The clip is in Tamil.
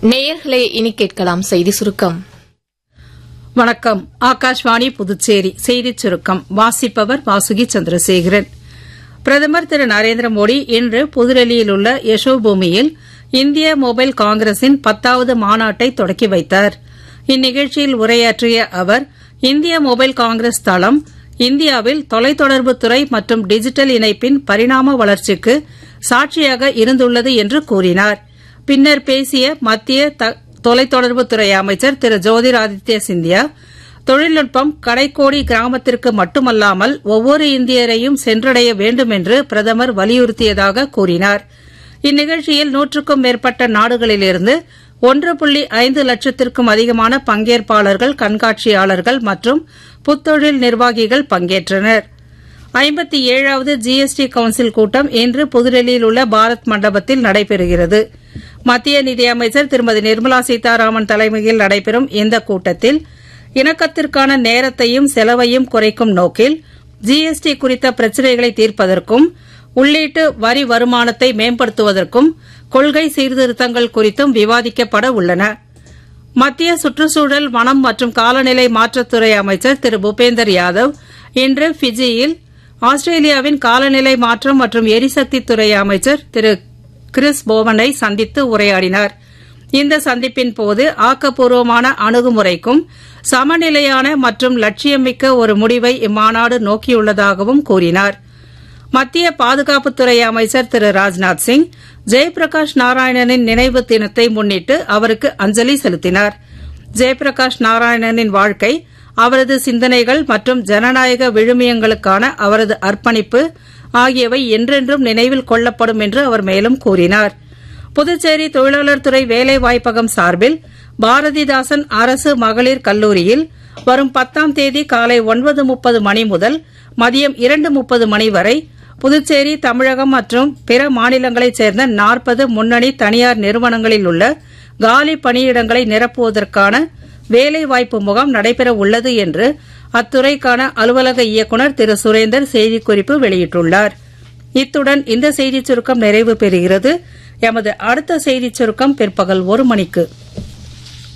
நேயர்களே இனி கேட்கலாம் செய்தி சுருக்கம் வணக்கம் ஆகாஷ்வாணி புதுச்சேரி செய்திச் சுருக்கம் வாசிப்பவர் வாசுகி சந்திரசேகரன் பிரதமர் திரு நரேந்திர மோடி இன்று புதுடெல்லியில் உள்ள யசோபூமியில் இந்திய மொபைல் காங்கிரசின் பத்தாவது மாநாட்டை தொடக்கி வைத்தார் இந்நிகழ்ச்சியில் உரையாற்றிய அவர் இந்திய மொபைல் காங்கிரஸ் தளம் இந்தியாவில் தொலைத்தொடர்புத் துறை மற்றும் டிஜிட்டல் இணைப்பின் பரிணாம வளர்ச்சிக்கு சாட்சியாக இருந்துள்ளது என்று கூறினார் பின்னர் பேசிய மத்திய தொலைத்தொடர்புத்துறை அமைச்சர் திரு ஜோதிராதித்ய சிந்தியா தொழில்நுட்பம் கடைக்கோடி கிராமத்திற்கு மட்டுமல்லாமல் ஒவ்வொரு இந்தியரையும் சென்றடைய வேண்டும் என்று பிரதமர் வலியுறுத்தியதாக கூறினார் இந்நிகழ்ச்சியில் நூற்றுக்கும் மேற்பட்ட நாடுகளிலிருந்து ஒன்று புள்ளி ஐந்து லட்சத்திற்கும் அதிகமான பங்கேற்பாளர்கள் கண்காட்சியாளர்கள் மற்றும் புத்தொழில் நிர்வாகிகள் பங்கேற்றனர் ஐம்பத்தி ஏழாவது ஜிஎஸ்டி கவுன்சில் கூட்டம் இன்று புதுடெல்லியில் உள்ள பாரத் மண்டபத்தில் நடைபெறுகிறது மத்திய நிதியமைச்சர் திருமதி நிர்மலா சீதாராமன் தலைமையில் நடைபெறும் இந்த கூட்டத்தில் இணக்கத்திற்கான நேரத்தையும் செலவையும் குறைக்கும் நோக்கில் ஜிஎஸ்டி குறித்த பிரச்சினைகளை தீர்ப்பதற்கும் உள்ளீட்டு வரி வருமானத்தை மேம்படுத்துவதற்கும் கொள்கை சீர்திருத்தங்கள் குறித்தும் விவாதிக்கப்பட உள்ளன மத்திய சுற்றுச்சூழல் வனம் மற்றும் காலநிலை மாற்றத்துறை அமைச்சர் திரு பூபேந்தர் யாதவ் இன்று ஃபிஜியில் ஆஸ்திரேலியாவின் காலநிலை மாற்றம் மற்றும் எரிசக்தித்துறை அமைச்சர் திரு கிறிஸ் போவனை சந்தித்து உரையாடினார் இந்த சந்திப்பின் போது ஆக்கப்பூர்வமான அணுகுமுறைக்கும் சமநிலையான மற்றும் லட்சியமிக்க ஒரு முடிவை இம்மாநாடு நோக்கியுள்ளதாகவும் கூறினார் மத்திய பாதுகாப்புத்துறை அமைச்சர் திரு ராஜ்நாத் சிங் ஜெயபிரகாஷ் நாராயணனின் நினைவு தினத்தை முன்னிட்டு அவருக்கு அஞ்சலி செலுத்தினார் ஜெயபிரகாஷ் நாராயணனின் வாழ்க்கை அவரது சிந்தனைகள் மற்றும் ஜனநாயக விழுமியங்களுக்கான அவரது அர்ப்பணிப்பு ஆகியவை என்றென்றும் நினைவில் கொள்ளப்படும் என்று அவர் மேலும் கூறினார் புதுச்சேரி தொழிலாளர் துறை வேலைவாய்ப்பகம் சார்பில் பாரதிதாசன் அரசு மகளிர் கல்லூரியில் வரும் பத்தாம் தேதி காலை ஒன்பது முப்பது மணி முதல் மதியம் இரண்டு முப்பது மணி வரை புதுச்சேரி தமிழகம் மற்றும் பிற மாநிலங்களைச் சேர்ந்த நாற்பது முன்னணி தனியார் நிறுவனங்களில் உள்ள காலி பணியிடங்களை நிரப்புவதற்கான வேலைவாய்ப்பு முகாம் நடைபெற உள்ளது என்று அத்துறைக்கான அலுவலக இயக்குநர் திரு சுரேந்தர் செய்திக்குறிப்பு வெளியிட்டுள்ளார் இத்துடன் இந்த செய்திச் சுருக்கம் நிறைவு பெறுகிறது எமது அடுத்த செய்திச் சுருக்கம் பிற்பகல் ஒரு மணிக்கு